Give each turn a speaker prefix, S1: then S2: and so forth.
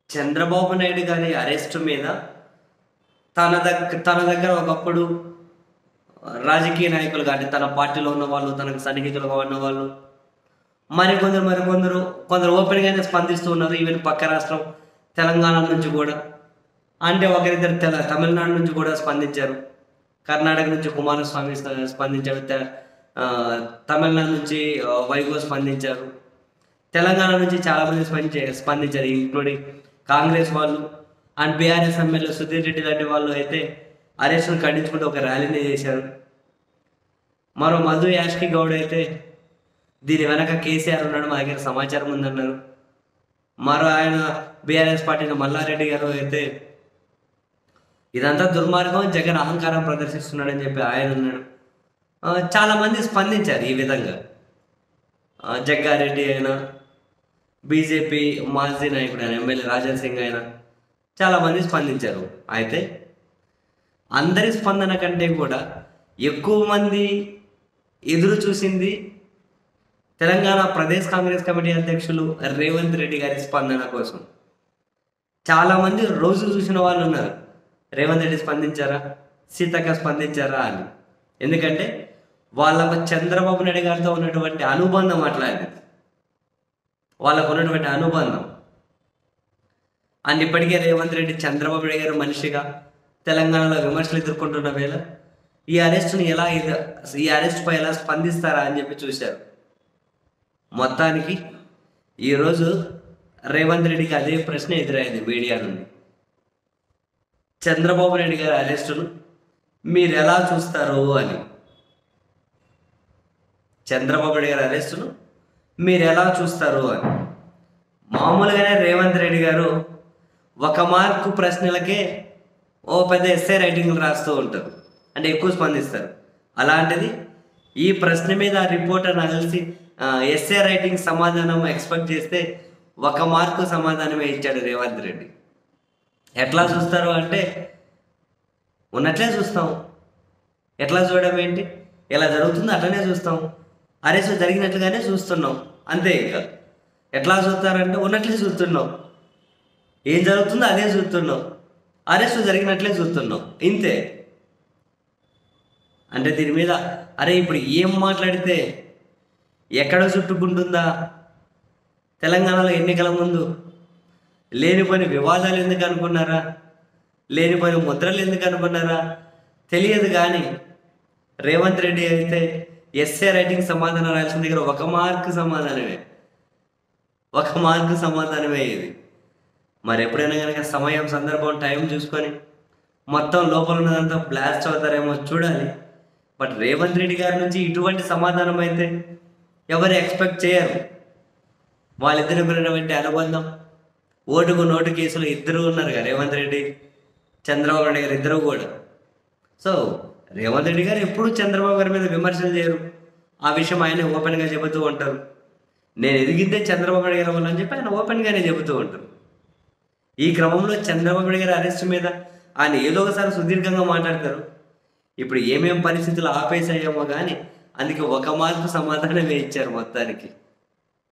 S1: చంద్రబాబు నాయుడు గారి అరెస్ట్ మీద తన దగ్గర తన దగ్గర ఒకప్పుడు రాజకీయ నాయకులు కానీ తన పార్టీలో ఉన్న వాళ్ళు తనకు సన్నిహితులుగా ఉన్న వాళ్ళు మరికొందరు మరికొందరు కొందరు ఓపెన్గానే స్పందిస్తూ ఉన్నారు ఈవెన్ పక్క రాష్ట్రం తెలంగాణ నుంచి కూడా అంటే ఒకరిద్దరు తెల తమిళనాడు నుంచి కూడా స్పందించారు కర్ణాటక నుంచి కుమారస్వామి స్ప- స్పందించారు తె- ఆ, తమిళనాడు నుంచి ఆ, వైగో స్పందించారు తెలంగాణ నుంచి చాలా మంది స్పందించే స్పందించారు ఇంక్లూడింగ్ కాంగ్రెస్ వాళ్ళు and BRS MLA Sudheer Reddy లాంటి వాళ్ళు అయితే అరెస్ట్ను ఖండించుకుంటూ ఒక ర్యాలీని చేశారు మరో మధు యాష్కి గౌడ్ అయితే దీని వెనక కేసీఆర్ ఉన్నాడు మా దగ్గర సమాచారం ఉందన్నారు మరో ఆయన బీఆర్ఎస్ పార్టీ మల్లారెడ్డి గారు అయితే ఇదంతా దుర్మార్గం జగన్ అహంకారం ప్రదర్శిస్తున్నాడని చెప్పి ఆయన ఉన్నాడు ఆ, చాలా మంది స్పందించారు ఈ విధంగా ఆ, జగ్గారెడ్డి అయినా బీజేపీ మాజీ నాయకుడు ఆయన ఎమ్మెల్యే రాజా సింగ్ అయినా చాలా మంది స్పందించారు అయితే అందరి స్పందన కంటే కూడా ఎక్కువ మంది ఎదురు చూసింది తెలంగాణ ప్రదేశ్ కాంగ్రెస్ కమిటీ అధ్యక్షులు రేవంత్ రెడ్డి గారి స్పందన కోసం చాలా మంది రోజు చూసిన వాళ్ళు ఉన్నారు రేవంత్ రెడ్డి స్పందించారా సీతక్క స్పందించారా అని ఎందుకంటే వాళ్ళకు చంద్రబాబు నాయుడు గారితో ఉన్నటువంటి అనుబంధం అట్లాంటిది వాళ్ళకు ఉన్నటువంటి అనుబంధం అండ్ ఇప్పటికే రేవంత్ రెడ్డి చంద్రబాబు నాయుడు గారు మనిషిగా తెలంగాణలో విమర్శలు ఎదుర్కొంటున్న వేళ ఈ అరెస్ట్ని ఎలా ఎదు- ఈ అరెస్ట్ పై ఎలా స్పందిస్తారా అని చెప్పి చూశారు మొత్తానికి ఈరోజు రేవంత్ రెడ్డికి అదే ప్రశ్న ఎదురైంది మీడియా నుండి చంద్రబాబు నాయుడు గారి అరెస్టును మీరు ఎలా చూస్తారు అని చంద్రబాబు నాయుడు గారి అరెస్టును మీరు ఎలా చూస్తారు అని మామూలుగానే రేవంత్ రెడ్డి గారు ఒక మార్కు ప్రశ్నలకే ఓ పెద్ద ఎస్ఏ రైటింగ్లు రాస్తూ ఉంటారు అంటే ఎక్కువ స్పందిస్తారు అలాంటిది ఈ ప్రశ్న మీద రిపోర్టర్ నాకు తెలిసి ఎస్ఏ రైటింగ్ సమాధానం ఎక్స్పెక్ట్ చేస్తే ఒక మార్కు సమాధానమే ఇచ్చాడు రేవంత్ రెడ్డి ఎట్లా చూస్తారు అంటే ఉన్నట్లే చూస్తాం ఎట్లా చూడడం ఏంటి ఎలా జరుగుతుందో అట్లనే చూస్తాం అరెస్ట్ జరిగినట్లుగానే చూస్తున్నాం అంతే ఇంకా ఎట్లా చూస్తారంటే ఉన్నట్లే చూస్తున్నాం ఏం జరుగుతుందో అదే చూస్తున్నాం అరెస్ట్ జరిగినట్లే చూస్తున్నాం ఇంతే అంటే దీని మీద అరే ఇప్పుడు ఏం మాట్లాడితే ఎక్కడ చుట్టుకుంటుందా తెలంగాణలో ఎన్నికల ముందు లేనిపోయిన వివాదాలు ఎందుకు అనుకున్నారా లేనిపోయిన ముద్రలు ఎందుకు అనుకున్నారా తెలియదు కానీ రేవంత్ రెడ్డి అయితే ఎస్ఏ రైటింగ్ సమాధానం రాయాల్సిన దగ్గర ఒక మార్క్ సమాధానమే ఒక మార్కు సమాధానమే ఇది మరి ఎప్పుడైనా కనుక సమయం సందర్భం టైం చూసుకొని మొత్తం లోపల ఉన్నదంతా బ్లాస్ట్ అవుతారేమో చూడాలి బట్ రేవంత్ రెడ్డి గారి నుంచి ఇటువంటి సమాధానం అయితే ఎవరు ఎక్స్పెక్ట్ చేయరు వాళ్ళిద్దరికి ఉన్నటువంటి అనుబంధం ఓటుకు నోటు కేసులు ఇద్దరు ఉన్నారు కదా రేవంత్ రెడ్డి చంద్రబాబు నాయుడు గారు ఇద్దరు కూడా సో రేవంత్ రెడ్డి గారు ఎప్పుడు చంద్రబాబు గారి మీద విమర్శలు చేయరు ఆ విషయం ఆయన ఓపెన్గా చెబుతూ ఉంటారు నేను ఎదిగిందే చంద్రబాబు నాయుడు గారి వల్ల అని చెప్పి ఆయన ఓపెన్గానే చెబుతూ ఉంటారు ఈ క్రమంలో చంద్రబాబు నాయుడు గారి అరెస్ట్ మీద ఆయన ఏదో ఒకసారి సుదీర్ఘంగా మాట్లాడతారు ఇప్పుడు ఏమేం పరిస్థితులు ఆపేసాయేమో కానీ అందుకే ఒక మార్పు సమాధానమే ఇచ్చారు మొత్తానికి